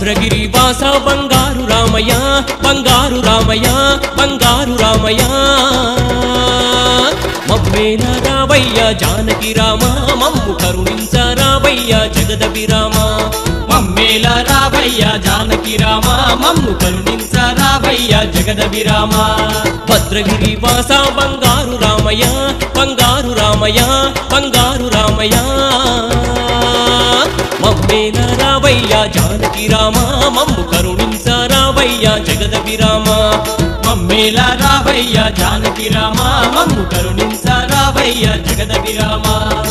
భద్రగిరి వాస బంగారు రామయ్య బంగారు రామయ్య బంగారు రామయ్య మమ్మేల రావయ్య జానకి రామ మమ్ము కరుణించ రావయ్య జగదవి రామ మమ్మేల రావయ్య జానకి రామ మమ్ము కరుణించ రావయ్య జగదవి రామ భద్రగిరి వాస బంగారు రామయ్య బంగారు రామయ్య బంగారు రామయ్య మమ్మేల రావయ్య జానకి రామ మమ్ము కరుణించ రావయ్య జగదవి రామ మమ్మేల రావయ్య జానకి రామ మమ్ము కరుణించ రావయ్య జగదవి రామ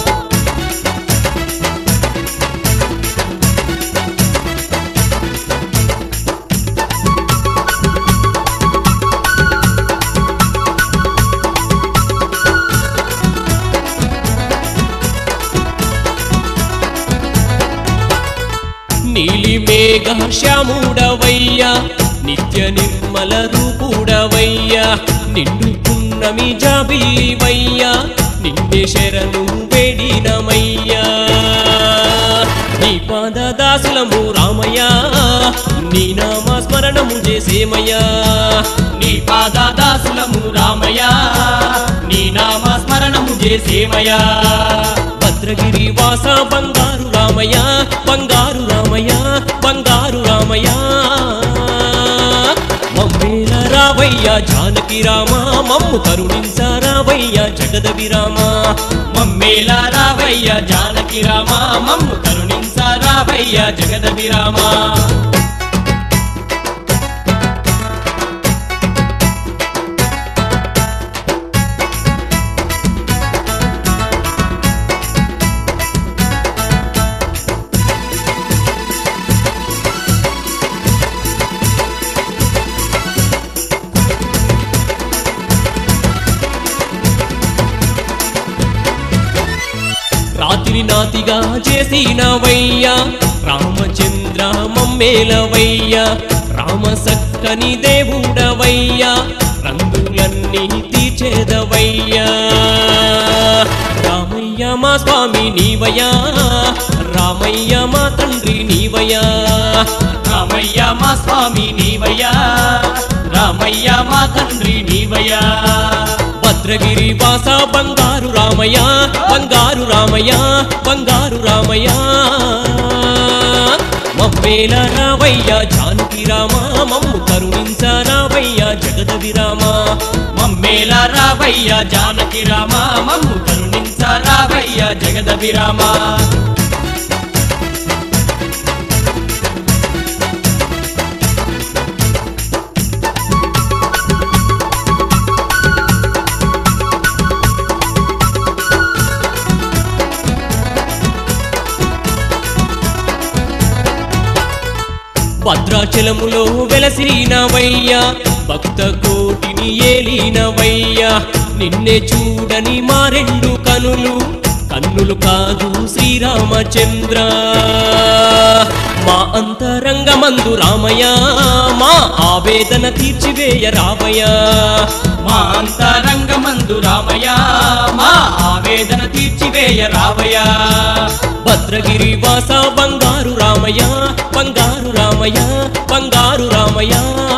నీలి మేఘ శ్యాముడవయ్య నిత్య నిర్మల రూపుడవయ్య నిండు పున్నమి జాబిలివయ్య నిన్నే శరణు వేడినమయ్యా నీ పాద దాసులము రామయ్య నీ నామ స్మరణము చేసేమయ్యా నీ పాద దాసులము రామయ్య నీ నామ స్మరణము చేసేమయ్యా భద్రగిరి వాస బంగారు రామయ్య బంగారు రామయ్య బంగారు రామయ్య మమ్మేల రావయ్య జానకి రామ మమ్ము కరుణించ రావయ్య జగదవి రామ మమ్మేల రావయ్య జానకి రామ మమ్ము కరుణించ రావయ్య జగదవి రామ రాత్రి నాతిగా చేసినవయ్యా రామచంద్ర మమ్మేలవయ్యా రామ సక్కని దేవుడవయ్యా రంగులన్నీ తీర్చేదవయ్యా రామయ్య మా స్వామి నీవయ్యా రామయ్య మా తండ్రి నీవయ్యా రామయ్య మా స్వామి నీవయ్యా రామయ్య మా తండ్రి నీవయ్యా భద్రగిరి వాస బంగారు రామయ్య బంగారు రామయ్య బంగారు రామయ్య మమ్మేల రావయ్య జానకి రామ మమ్ము కరుణించ రావయ్య జగదవి రామ మమ్మేల రావయ్య జానకి రామ మమ్ము కరుణించ రావయ్య జగదవి రామ భద్రాచలములో వెలసినవయ్యా భక్త కోటిని ఏలినవయ్యా నిన్నే చూడని మా రెండు కనులు కన్నులు కాదు శ్రీరామచంద్ర మా అంతరంగమందు రామయ్య మా ఆవేదన తీర్చివేయ రామయ్య మా అంతరంగమందు రామయ్య మా ఆవేదన తీర్చివేయ రామయ్య భద్రగిరి వాస బంగారు రామయ్య బంగారు రామయ్య బంగారు రామయ్య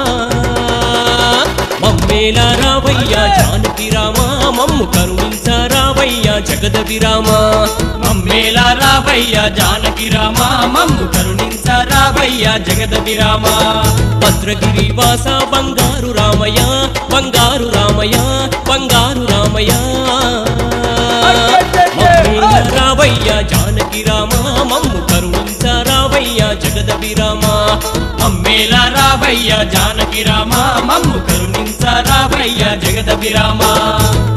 మమ్మేల రావయ్య జానకి రామ మమ్ము కరుణించ రావయ్య జగదవి రామ మమ్మేల రావయ్య జానకి రామ మమ్ము కరుణించ రావయ్య జగదవి రామ భద్రగిరి వాస బంగారు రామయ్య బంగారు రామయ్య బంగారు రామయ్య మమ్మేల రావయ్య జానకి రామ మమ్ము కరుణించ రావయ్య జగదవి రామ మమ్మేల రావయ్య జానకి రామ మమ్ము కరుణించ రావయ్య జగదవి రామ